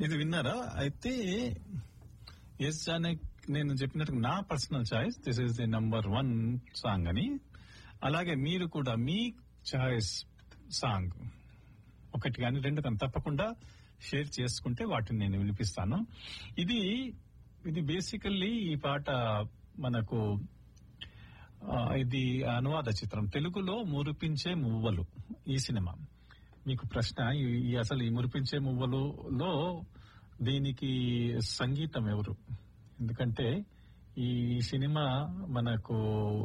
ఇది విన్నారా అయితే ఎస్ జానక్ నేను చెప్పినట్టు నా personal choice this is the number one song అని అలాగే మీరు కూడా మీ చాయిస్ సాంగ్ ఒకటి కానీ రెండు కానీ తప్పకుండా షేర్ చేసుకుంటే వాటిని నేను వినిపిస్తాను ఇది ఇది బేసికల్లీ ఈ పాట మనకు ఆ, ఇది అనువాద చిత్రం తెలుగులో మురిపించే మువ్వలు ఈ సినిమా మీకు ప్రశ్న ఈ- ఈ అసలు ఈ మురిపించే మువ్వలులో దీనికి సంగీతం ఎవరు ఎందుకంటే ఈ సినిమా మనకు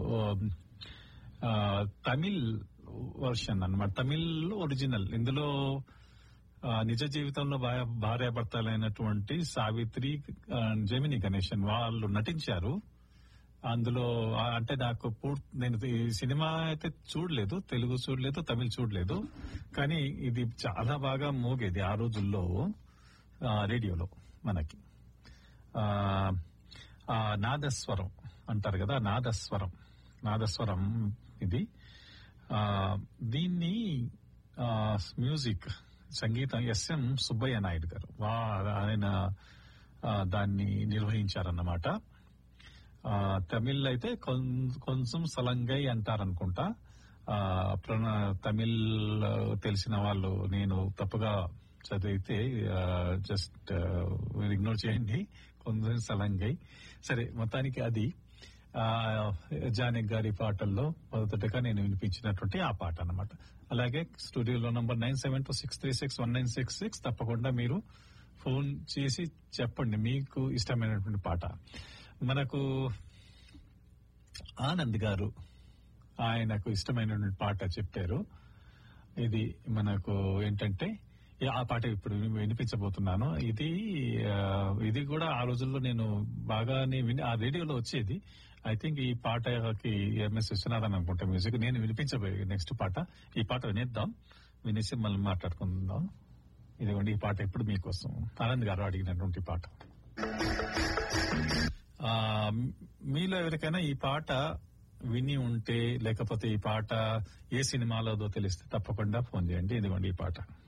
ఆ, తమిళ్ వర్షన్ అన్నమాట తమిళ్ ఒరిజినల్ ఇందులో ఆ, నిజ జీవితంలో భా- భార్యాభర్తలైనటువంటి సావిత్రి ఆ, జమిని గణేశన్ వాళ్ళు నటించారు అందులో ఆ, అంటే నాకు పూర్తి నేను ఈ సినిమా అయితే చూడలేదు తెలుగు చూడలేదు తమిళ్ చూడలేదు కానీ ఇది చాలా బాగా మోగేది ఆ రోజుల్లో ఆ, రేడియోలో మనకి ఆ, ఆ నాదస్వరం అంటారు కదా నాదస్వరం నాదస్వరం ఇది ఆ, దీన్ని ఆ, మ్యూజిక్ సంగీతం ఎస్ఎం సుబ్బయ్య నాయుడు గారు వా ఆయన ఆ, దాన్ని నిర్వహించారన్నమాట ఆ, తమిళ్ అయితే కొం- కొంచెం సలంగై అంటారనుకుంటా ఆ, ప్రణా తమిళ్ ఆ, తెలిసిన వాళ్ళు నేను తప్పుగా చదివితే జస్ట్ ఇగ్నోర్ చేయండి కొంచెం సలంగై సరే మొత్తానికి అది ఆ, జానక్ గారి పాటల్లో మొదటగా నేను వినిపించినటువంటి ఆ పాట అన్నమాట అలాగే స్టూడియోలో number nine seven two six three six one nine six six తప్పకుండా మీరు ఫోన్ చేసి చెప్పండి మీకు ఇష్టమైనటువంటి పాట మనకు ఆనంద్ గారు ఆయనకు ఇష్టమైనటువంటి పాట చెప్పారు ఇది మనకు ఏంటంటే ఈ- ఆ పాట ఇప్పుడు వినిపించబోతున్నాను ఇది ఆ, ఇది కూడా ఆ రోజుల్లో నేను బాగానే విని ఆ రేడియోలో వచ్చేది ఐ థింక్ ఈ పాటకి ఎంఎస్ విశ్వనాథన్ అనుకుంటా మ్యూజిక్ నేను వినిపించబోయే నెక్స్ట్ పాట ఈ పాట వినేద్దాం వినేసి మళ్ళీ మాట్లాడుకుందాం ఇదిగోండి ఈ పాట ఇప్పుడు మీకోసం ఆనంద్ గారు అడిగినటువంటి పాట ఆ, మీలో ఎవరికైనా ఈ పాట విని ఉంటే లేకపోతే ఈ పాట ఏ సినిమాలోదో తెలిస్తే తప్పకుండా ఫోన్ చేయండి ఇదిగోండి ఈ పాట